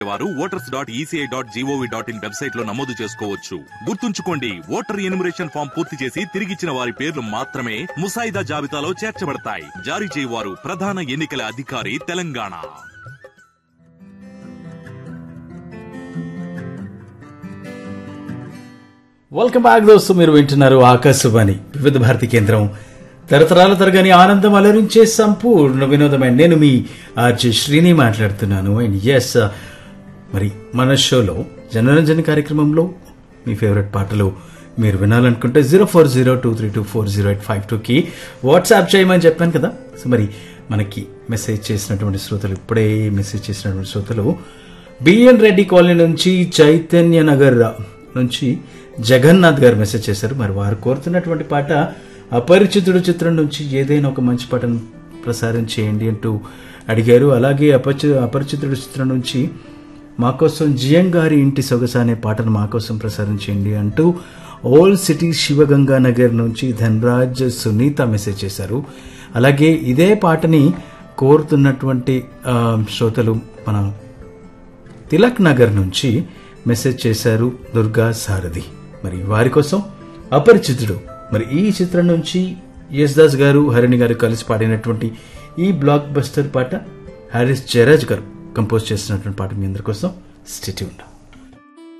వారు voters dot ECI dot GOV dot in website లో నమోదు చేసుకోవచ్చు గుర్తుంచుకోండి ఓటర్ ఎన్యుమరేషన్ ఫామ్ పూర్తి చేసి తిరిగిచ్చిన వారి పేర్లు మాత్రమే ముసాయిదా జాబితాలో చేర్చబడతాయి జారీ చేయవారు ప్రధాన ఎన్నికల అధికారి తెలంగాణ వెల్కమ్ బ్యాక్ దోస్తు మీరు వింటున్నారు ఆకాశవాణి వివిధ భారతి కేంద్రం తరతరాల తరగని ఆనందం అలరించే సంపూర్ణ వినోదమైన నేను మీ ఆర్జే శ్రీని మాట్లాడుతున్నాను అండ్ ఎస్ మరి మన షోలో జనరంజన్ కార్యక్రమంలో మీ ఫేవరెట్ పాటలు మీరు వినాలనుకుంటే zero four zero two three two four zero eight five టూకి వాట్సాప్ చేయమని చెప్పాను కదా సో మరి మనకి మెసేజ్ చేసినటువంటి శ్రోతలు ఇప్పుడే మెసేజ్ చేసినటువంటి శ్రోతలు బిఎన్ రెడ్డి కాలనీ నుంచి చైతన్య నగర్ నుంచి జగన్నాథ్ గారు మెసేజ్ చేశారు మరి వారు కోరుతున్నటువంటి పాట అపరిచితుడు చిత్రం నుంచి ఏదైనా ఒక మంచి పాటను ప్రసారం చేయండి అంటూ అడిగారు అలాగే అపరిచి అపరిచితుడు చిత్రం నుంచి మా కోసం జియం గారి ఇంటి సొగస అనే పాటను మా కోసం ప్రసారం చేయండి అంటూ ఓల్డ్ సిటీ శివగంగా నగర్ నుంచి ధనరాజ్ సునీత మెసేజ్ చేశారు అలాగే ఇదే పాటని కోరుతున్నటువంటి ఆ, శ్రోతలు మన తిలక్ నగర్ నుంచి మెసేజ్ చేశారు దుర్గా సారథి మరి వారి కోసం అపరిచితుడు మరి ఈ చిత్రం నుంచి యశ్ దాస్ గారు హరిణి గారు కలిసి పాడినటువంటి ఈ బ్లాక్ బస్టర్ పాట హారిస్ జయరాజ్ గారు కంపోజ్ చేసినటువంటి పాట మీ అందరి కోసం స్టిట్యూన్